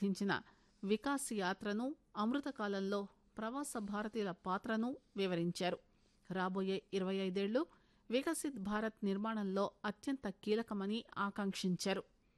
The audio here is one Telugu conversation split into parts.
సాధించిన వికాస్ యాత్రను అమృతకాలంలో ప్రవాస భారతీయుల పాత్రను వివరించారు రాబోయే ఇరవై ఐదేళ్లు వికసిత్ భారత్ నిర్మాణంలో అత్యంత కీలకమని ఆకాంక్షించారు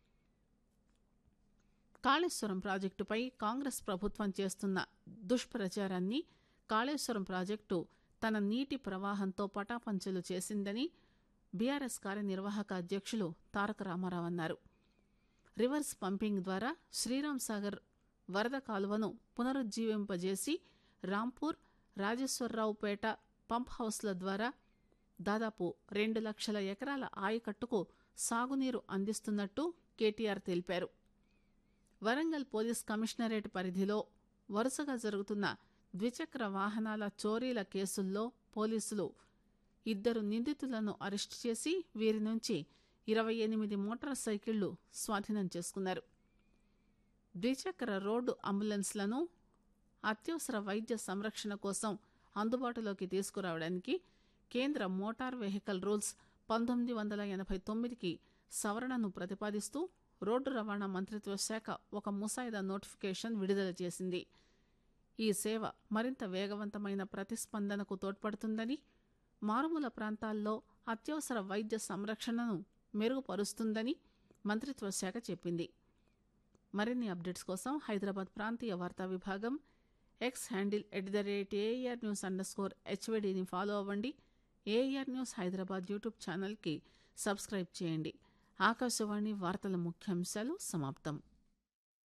కాళేశ్వరం ప్రాజెక్టుపై కాంగ్రెస్ ప్రభుత్వం చేస్తున్న దుష్ప్రచారాన్ని కాళేశ్వరం ప్రాజెక్టు తన నీటి ప్రవాహంతో పటాపంచలు చేసిందని బీఆర్ఎస్ కార్యనిర్వాహక అధ్యక్షులు తారక రామారావు అన్నారు రివర్స్ పంపింగ్ ద్వారా శ్రీరామ్ సాగర్ వరద కాలువను పునరుజ్జీవింపజేసి రాంపూర్ రాజేశ్వరరావుపేట పంప్ హౌస్ల ద్వారా దాదాపు రెండు లక్షల ఎకరాల ఆయకట్టుకు సాగునీరు అందిస్తున్నట్టు కేటీఆర్ తెలిపారు వరంగల్ పోలీస్ కమిషనరేట్ పరిధిలో వరుసగా జరుగుతున్న ద్విచక్ర వాహనాల చోరీల కేసుల్లో పోలీసులు ఇద్దరు నిందితులను అరెస్టు చేసి వీరి నుంచి ఇరవై ఎనిమిది మోటార్ సైకిళ్లు స్వాధీనం చేసుకున్నారు ద్విచక్ర రోడ్డు అంబులెన్స్లను అత్యవసర వైద్య సంరక్షణ కోసం అందుబాటులోకి తీసుకురావడానికి కేంద్ర మోటార్ వెహికల్ రూల్స్ పంతొమ్మిది వందల ఎనభై తొమ్మిదికి సవరణను ప్రతిపాదిస్తూ రోడ్డు రవాణా మంత్రిత్వ శాఖ ఒక ముసాయిదా నోటిఫికేషన్ విడుదల చేసింది ఈ సేవ మరింత వేగవంతమైన ప్రతిస్పందనకు తోడ్పడుతుందని మారుమూల ప్రాంతాల్లో అత్యవసర వైద్య సంరక్షణను మెరుగుపరుస్తుందని మంత్రిత్వ శాఖ చెప్పింది మరిన్ని అప్డేట్స్ కోసం హైదరాబాద్ ప్రాంతీయ వార్తా విభాగం X handle at the rate AIR news under score follow అవ్వండి ఏఆర్ న్యూస్ హైదరాబాద్ యూట్యూబ్ ఛానల్కి సబ్స్క్రైబ్ చేయండి ఆకాశవాణి వార్తల ముఖ్యాంశాలు సమాప్తం